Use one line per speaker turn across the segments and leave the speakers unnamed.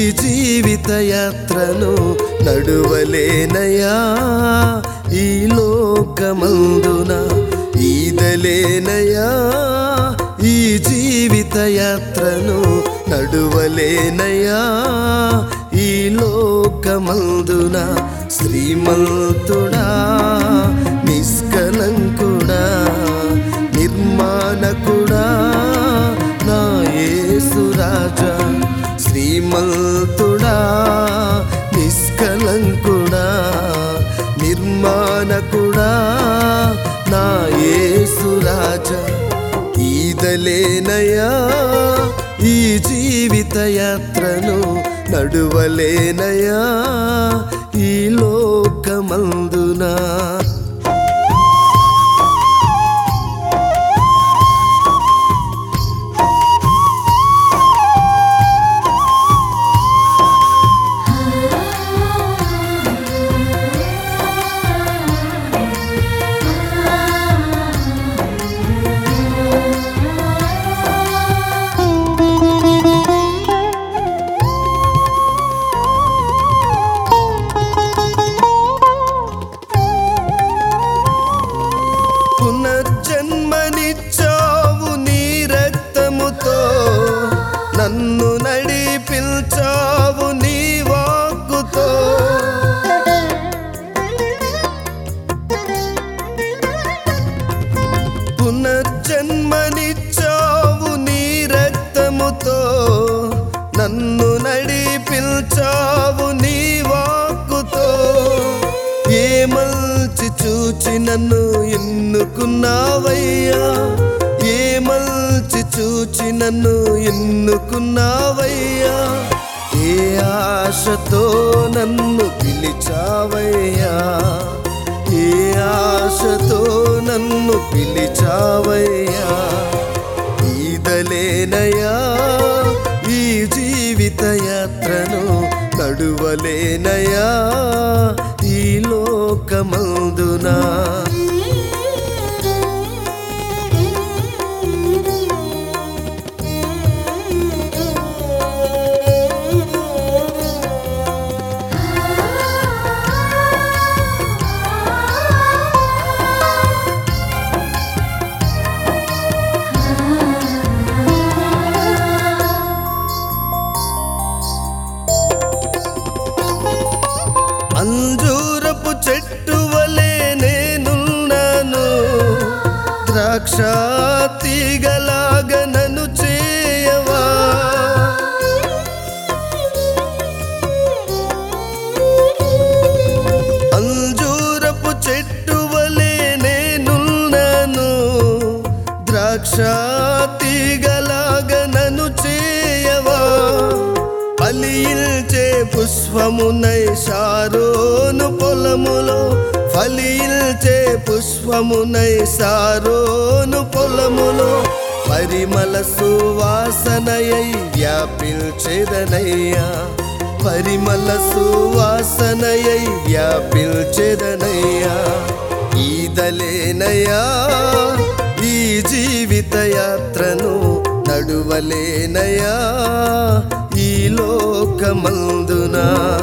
జీవిత యాత్రను నడువలేనయా ఈ లోకమందున ఈదలేనయా ఈ జీవిత యాత్రను నడువలేనయా ఈ లోకమందున శ్రీమంతుడా నిష్కలంకుడా నిర్మాణకుడా నా యేసురాజా శ్రీమంతుడా నిష్కలంకుడా నిర్మాణకుడా నా యేసురాజా ఈదలేనయా ఈ జీవిత యాత్రను నడువలేనయా ఈ లోకమందునా పునర్జన్మనిచ్చావు నీ రక్తముతో నన్ను నడిపించావు నీ వాక్కుతో పునర్జన్మనిచ్చావు నీ రక్తముతో నన్ను నడిపించావు నీ వాక్కుతో ఏ మల్చి చూచి నన్ను ఎన్నుకున్నావయ్యా ఏ మల్చి చూచి నన్ను ఎన్నుకున్నావయ్యా ఏ ఆశతో నన్ను పిలిచావయ్యా ఏ ఆశతో నన్ను పిలిచావయ్యా ఈదలేనయా ఈ జీవిత యాత్రను నడువలేనయా ఈ లోకమందునా అంజూరపు చెట్టు వలె నేనున్నాను ద్రాక్ష తీగలాగ నన్ను చేయవా అంజూరపు చెట్టు వలె నేనున్నాను ద్రాక్ష తీగలాగ నన్ను చేయవా ఫలించే పుష్పమునై సారోను పొలములో ఫలించే పుష్పమునై సారోను పొలములో పరిమళ సువాసనయై వ్యాపిల్చెదనయ్యా పరిమళ సువాసనయై వ్యాపిల్చెదనయ్యా ఈదలేనయా ఈ జీవిత యాత్రను నడువలేనయా ఈ లోకమందునా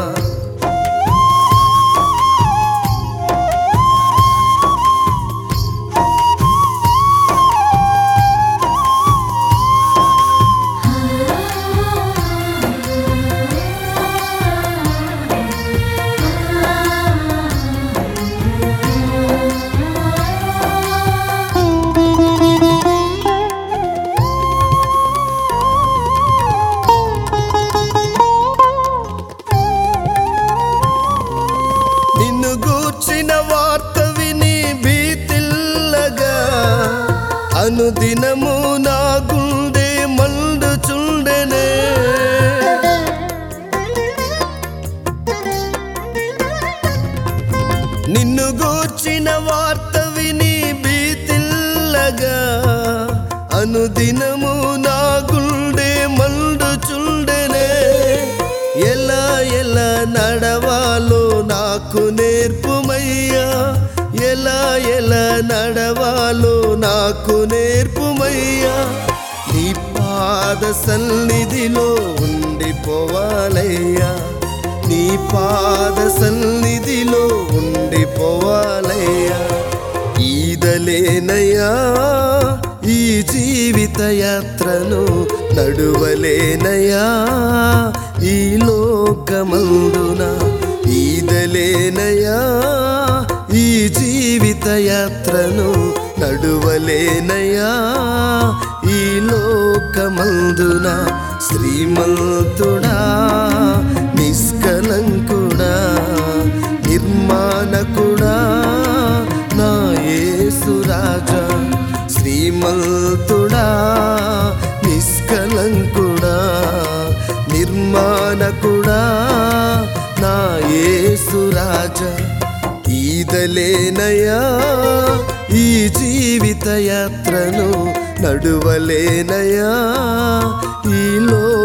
నిన్ను గూర్చిన వార్త విని భీతిల్లగా అనుదినము నా గుండె మండుచుండెనే నిన్ను గూర్చిన వార్త విని భీతిల్లగా అనుదినము నా గుండె మండుచుండెనే ఎలా ఎలా నడవాలో నాకు నేర్పుమయ్యా ఎలా ఎలా నడవాలో నాకు నేర్పుమయ్యా నీ పాద సన్నిధిలో ఉండిపోవాలయ్యా ఉండిపోవాలయ్యా నీ పాద సన్నిధిలో ఉండిపోవాలయ్యా ఈదలేనయ్యా ఈ జీవిత యాత్రను నడువలేనయ్యా ఈ లోకమందున ఈదలేనయ్యా ఈ జీవిత యాత్రను నడువలేనయ్యా ఈ లోకమందున శ్రీమంతుడా నిష్కలంకుడా నిర్మాణకుడా నా యేసురాజా శ్రీమంతుడా నిష్కలంకుడా నిర్మాణకుడా నా యేసురాజా ఈదలేనయా ఈ జీవిత యాత్రను నడువలేనయా ఈ లో